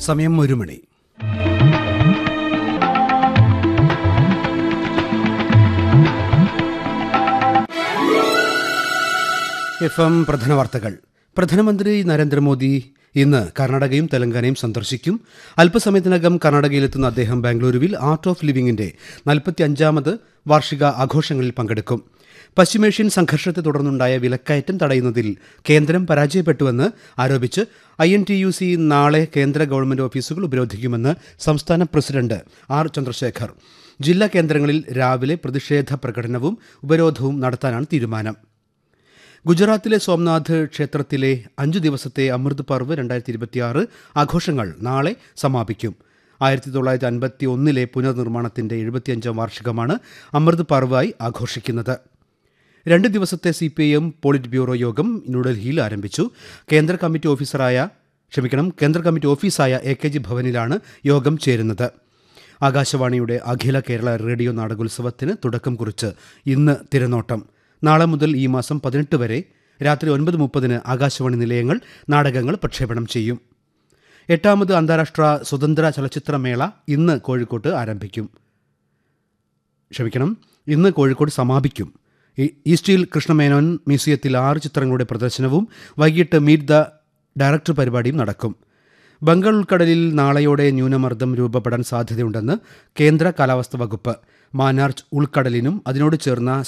സമയം ഒരു മണി F M പ്രധാന വാർത്തകൾ പ്രധാനമന്ത്രി നരേന്ദ്രമോദി ഇന്ന് കർണാടകയും തെലങ്കാനയും സന്ദർശിക്കും അല്പസമയത്തിനകം കർണാടകയിലെത്തുന്ന അദ്ദേഹം ബാംഗ്ലൂരുവിൽ ആർട്ട് ഓഫ് ലിവിംഗിന്റെ നാൽപ്പത്തി അഞ്ചാമത് വാർഷിക ആഘോഷങ്ങളിൽ പങ്കെടുക്കും പശ്ചിമേഷ്യൻ സംഘർഷത്തെ തുടർന്നുണ്ടായ വിലക്കയറ്റം തടയുന്നതിൽ കേന്ദ്രം പരാജയപ്പെട്ടുവെന്ന് ആരോപിച്ച് I N T U C നാളെ കേന്ദ്ര ഗവൺമെന്റ് ഓഫീസുകൾ ഉപരോധിക്കുമെന്ന് സംസ്ഥാന പ്രസിഡന്റ് ആർ ചന്ദ്രശേഖർ ജില്ലാ കേന്ദ്രങ്ങളിൽ രാവിലെ പ്രതിഷേധ പ്രകടനവും ഉപരോധവും നടത്താനാണ് തീരുമാനം ഗുജറാത്തിലെ സോംനാഥ് ക്ഷേത്രത്തിലെ അഞ്ചു ദിവസത്തെ അമൃത് പർവ് രണ്ടായിരത്തി ഇരുപത്തിയാറ് ആഘോഷങ്ങൾ നാളെ സമാപിക്കും ആയിരത്തി തൊള്ളായിരത്തി അൻപത്തി ഒന്നിലെ പുനർനിർമ്മാണത്തിന്റെ എഴുപത്തിയഞ്ചാം വാർഷികമാണ് അമൃത് പർവായി ആഘോഷിക്കുന്നത് രണ്ട് ദിവസത്തെ C P I M polit bureau യോഗം ന്യൂഡൽഹിയിൽ ആരംഭിച്ചു കേന്ദ്ര കമ്മിറ്റി ഓഫീസറായ ക്ഷമിക്കണം കേന്ദ്ര കമ്മിറ്റി ഓഫീസായ എ കെ ജി ഭവനിലാണ് യോഗം ചേരുന്നത് ആകാശവാണിയുടെ അഖില കേരള റേഡിയോ നാടകോത്സവത്തിന് തുടക്കം കുറിച്ച് ഇന്ന് തിരനോട്ടം നാളെ മുതൽ ഈ മാസം പതിനെട്ട് വരെ രാത്രി ഒൻപത് മുപ്പതിന് ആകാശവാണി നിലയങ്ങൾ നാടകങ്ങൾ പ്രക്ഷേപണം ചെയ്യും എട്ടാമത് അന്താരാഷ്ട്ര സ്വതന്ത്ര ചലച്ചിത്രമേള ഇന്ന് കോഴിക്കോട്ട് ആരംഭിക്കും ക്ഷമിക്കണം ഇന്ന് കോഴിക്കോട് സമാപിക്കും ഈ- ഈസ്റ്റിൽ കൃഷ്ണമേനോൻ മ്യൂസിയത്തിൽ ആറ് ചിത്രങ്ങളുടെ പ്രദർശനവും വൈകിട്ട് മീറ്റ് ദ ഡയറക്ടർ പരിപാടിയും നടക്കും ബംഗാൾ ഉൾക്കടലിൽ നാളെയോടെ ന്യൂനമർദ്ദം രൂപപ്പെടാൻ സാധ്യതയുണ്ടെന്ന് കേന്ദ്ര കാലാവസ്ഥാ വകുപ്പ് മാനാർച്ച് ഉൾക്കടലിനും അതിനോട് ചേർന്ന